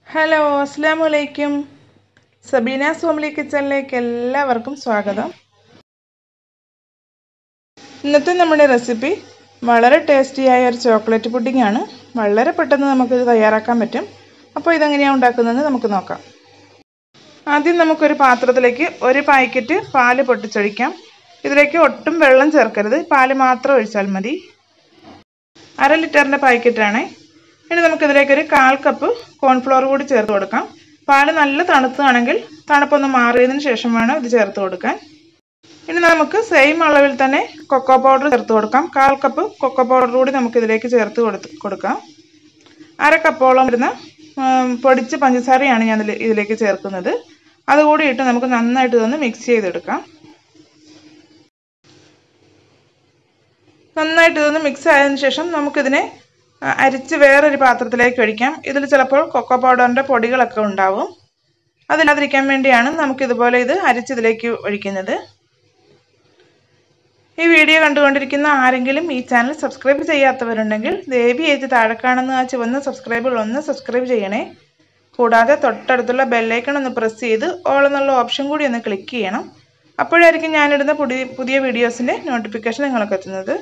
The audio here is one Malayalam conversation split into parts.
ഹലോ അസ്സാം വലൈക്കും സബീന സോമലി കിച്ചണിലേക്ക് എല്ലാവർക്കും സ്വാഗതം ഇന്നത്തെ നമ്മുടെ റെസിപ്പി വളരെ ടേസ്റ്റിയായ ഒരു ചോക്ലേറ്റ് പുഡിംഗ് ആണ് വളരെ പെട്ടെന്ന് നമുക്കിത് തയ്യാറാക്കാൻ പറ്റും അപ്പോൾ ഇതെങ്ങനെയാണ് ഉണ്ടാക്കുന്നതെന്ന് നമുക്ക് നോക്കാം ആദ്യം നമുക്കൊരു പാത്രത്തിലേക്ക് ഒരു പാക്കറ്റ് പാല് പൊട്ടിച്ചൊഴിക്കാം ഇതിലേക്ക് ഒട്ടും വെള്ളം ചേർക്കരുത് പാല് മാത്രം ഒഴിച്ചാൽ മതി അര ലിറ്ററിൻ്റെ പാക്കറ്റാണ് ഇനി നമുക്കിതിലേക്ക് ഒരു കാൽ കപ്പ് കോൺഫ്ലോർ കൂടി ചേർത്ത് കൊടുക്കാം പാല് നല്ല തണുത്താണെങ്കിൽ തണുപ്പൊന്ന് മാറിയതിന് ശേഷം വേണം ഇത് ചേർത്ത് കൊടുക്കാൻ ഇനി നമുക്ക് സെയിം അളവിൽ തന്നെ കൊക്കോ പൗഡർ ചേർത്ത് കൊടുക്കാം കാൽ കപ്പ് കൊക്കോ പൗഡർ കൂടി നമുക്ക് ഇതിലേക്ക് ചേർത്ത് കൊടുത്ത് കൊടുക്കാം അര കപ്പോളം വരുന്ന പൊടിച്ച പഞ്ചസാരയാണ് ഞാൻ ഇതിലേക്ക് ചേർക്കുന്നത് അതുകൂടി ഇട്ട് നമുക്ക് നന്നായിട്ട് ഇതൊന്ന് മിക്സ് ചെയ്തെടുക്കാം നന്നായിട്ട് ഇതൊന്ന് മിക്സ് ആയതിനു ശേഷം നമുക്കിതിനെ അരിച്ച് വേറൊരു പാത്രത്തിലേക്ക് ഒഴിക്കാം ഇതിൽ ചിലപ്പോൾ കൊക്കോ പൗഡറിൻ്റെ പൊടികളൊക്കെ ഉണ്ടാവും അതില്ലാതിരിക്കാൻ വേണ്ടിയാണ് നമുക്കിതുപോലെ ഇത് അരിച്ചതിലേക്ക് ഒഴിക്കുന്നത് ഈ വീഡിയോ കണ്ടുകൊണ്ടിരിക്കുന്ന ആരെങ്കിലും ഈ ചാനൽ സബ്സ്ക്രൈബ് ചെയ്യാത്തവരുണ്ടെങ്കിൽ ദയവ് ചെയ്ത് താഴെ കാണുന്ന ആ ചുവന്ന സബ്സ്ക്രൈബുകൾ ഒന്ന് സബ്സ്ക്രൈബ് ചെയ്യണേ കൂടാതെ തൊട്ടടുത്തുള്ള ബെല്ലൈക്കൺ ഒന്ന് പ്രസ് ചെയ്ത് ഓൾ എന്നുള്ള ഓപ്ഷൻ കൂടി ഒന്ന് ക്ലിക്ക് ചെയ്യണം അപ്പോഴായിരിക്കും ഞാനിടുന്ന പുതിയ പുതിയ വീഡിയോസിൻ്റെ നോട്ടിഫിക്കേഷൻ നിങ്ങൾക്ക് എത്തുന്നത്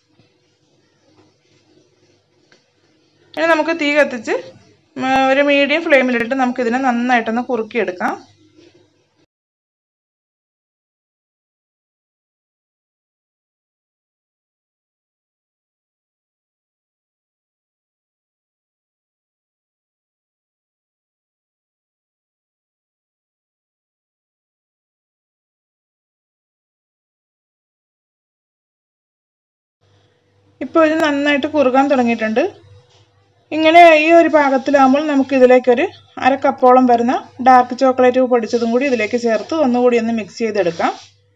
ഇനി നമുക്ക് തീ കത്തിച്ച് ഒരു മീഡിയം ഫ്ലെയിമിലിട്ട് നമുക്കിതിനെ നന്നായിട്ടൊന്ന് കുറുക്കിയെടുക്കാം ഇപ്പോൾ ഇത് നന്നായിട്ട് കുറുകാൻ തുടങ്ങിയിട്ടുണ്ട് ഇങ്ങനെ ഈ ഒരു പാകത്തിലാകുമ്പോൾ നമുക്ക് ഇതിലേക്കൊരു അര കപ്പോളം വരുന്ന ഡാർക്ക് ചോക്ലേറ്റ് പൊടിച്ചതും കൂടി ഇതിലേക്ക് ചേർത്ത് ഒന്നുകൂടി ഒന്ന് മിക്സ് ചെയ്തെടുക്കാം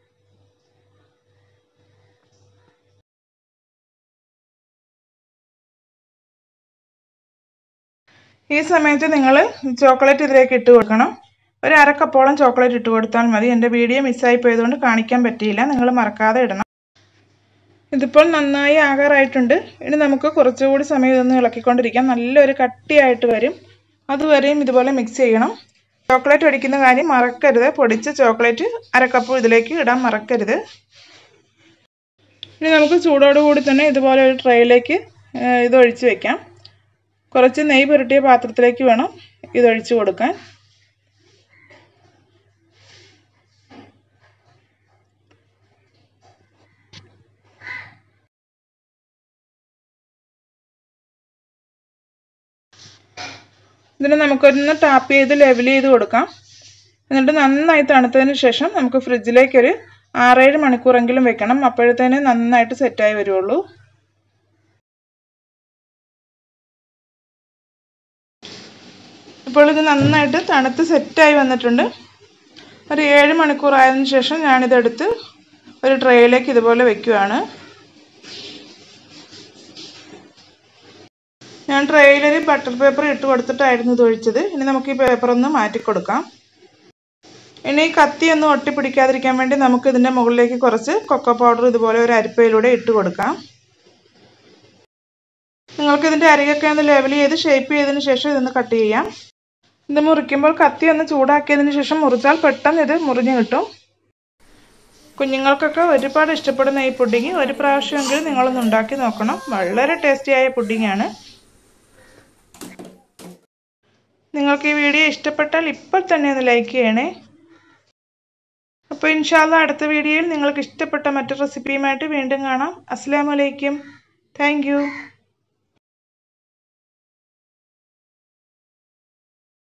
ഈ സമയത്ത് നിങ്ങൾ ചോക്ലേറ്റ് ഇതിലേക്ക് ഇട്ട് കൊടുക്കണം ഒരു അര കപ്പോളം ചോക്ലേറ്റ് ഇട്ട് കൊടുത്താൽ മതി എൻ്റെ വീഡിയോ മിസ്സായി പോയതുകൊണ്ട് കാണിക്കാൻ പറ്റിയില്ല നിങ്ങൾ മറക്കാതെ ഇടണം ഇതിപ്പോൾ നന്നായി ആകാറായിട്ടുണ്ട് ഇനി നമുക്ക് കുറച്ചുകൂടി സമയം ഇതൊന്ന് ഇളക്കിക്കൊണ്ടിരിക്കാം നല്ലൊരു കട്ടിയായിട്ട് വരും അതുവരെയും ഇതുപോലെ മിക്സ് ചെയ്യണം ചോക്ലേറ്റ് ഒഴിക്കുന്ന കാര്യം മറക്കരുത് പൊടിച്ച ചോക്ലേറ്റ് അര കപ്പ് ഇതിലേക്ക് ഇടാൻ മറക്കരുത് ഇനി നമുക്ക് ചൂടോടുകൂടി തന്നെ ഇതുപോലെ ഒരു ട്രേയിലേക്ക് ഇത് ഒഴിച്ച് വെക്കാം കുറച്ച് നെയ്യ് പുരട്ടിയ പാത്രത്തിലേക്ക് വേണം ഇതൊഴിച്ച് കൊടുക്കാൻ ഇതിനെ നമുക്കൊന്ന് ടാപ്പ് ചെയ്ത് ലെവൽ ചെയ്ത് കൊടുക്കാം എന്നിട്ട് നന്നായി തണുത്തതിന് ശേഷം നമുക്ക് ഫ്രിഡ്ജിലേക്ക് ഒരു ആറേഴ് മണിക്കൂറെങ്കിലും വെക്കണം അപ്പോഴത്തേന് നന്നായിട്ട് സെറ്റായി വരുള്ളൂ ഇപ്പോൾ ഇത് നന്നായിട്ട് തണുത്ത് സെറ്റായി വന്നിട്ടുണ്ട് ഒരു ഏഴ് മണിക്കൂർ ആയതിനു ശേഷം ഞാനിതെടുത്ത് ഒരു ട്രേയിലേക്ക് ഇതുപോലെ വെക്കുകയാണ് ഞാൻ ട്രേയിലൊരു ബട്ടർ പേപ്പർ ഇട്ട് കൊടുത്തിട്ടായിരുന്നു ഇത് ഒഴിച്ചത് ഇനി നമുക്ക് ഈ പേപ്പർ ഒന്ന് മാറ്റി കൊടുക്കാം ഇനി കത്തി ഒന്നും ഒട്ടിപ്പിടിക്കാതിരിക്കാൻ വേണ്ടി നമുക്ക് ഇതിൻ്റെ മുകളിലേക്ക് കുറച്ച് കൊക്കോ പൗഡർ ഇതുപോലെ ഒരു അരിപ്പയിലൂടെ ഇട്ട് കൊടുക്കാം നിങ്ങൾക്ക് ഇതിൻ്റെ അരികൊക്കെ ഒന്ന് ലെവൽ ചെയ്ത് ഷേപ്പ് ചെയ്തതിന് ശേഷം ഇതൊന്ന് കട്ട് ചെയ്യാം ഇത് മുറിക്കുമ്പോൾ കത്തി ഒന്ന് ചൂടാക്കിയതിന് ശേഷം മുറിച്ചാൽ പെട്ടെന്ന് ഇത് മുറിഞ്ഞു കിട്ടും കുഞ്ഞുങ്ങൾക്കൊക്കെ ഒരുപാട് ഇഷ്ടപ്പെടുന്ന ഈ പുഡിങ് ഒരു പ്രാവശ്യമെങ്കിലും നിങ്ങളൊന്ന് ഉണ്ടാക്കി നോക്കണം വളരെ ടേസ്റ്റിയായ പുഡിങ്ങാണ് നിങ്ങൾക്ക് ഈ വീഡിയോ ഇഷ്ടപ്പെട്ടാൽ ഇപ്പോൾ തന്നെ ഒന്ന് ലൈക്ക് ചെയ്യണേ അപ്പോൾ ഇൻഷാല്ല അടുത്ത വീഡിയോയിൽ നിങ്ങൾക്ക് ഇഷ്ടപ്പെട്ട മറ്റു റെസിപ്പിയുമായിട്ട് വീണ്ടും കാണാം അസ്സാം വലൈക്കും താങ്ക്